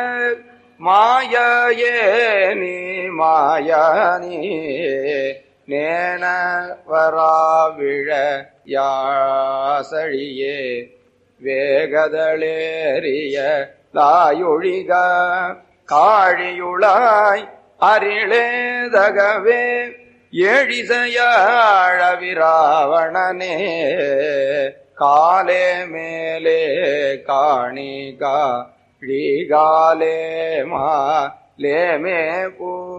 மாயே நீ மாயனி நேன வராவிழ யாசழியே வேகதளேறிய லாயொழிக காழியுளாய் அரிளேதகவே எழிசையாழவிராவணனே காலே மேலே காணிகா ழீகாலே மா லேமே பூ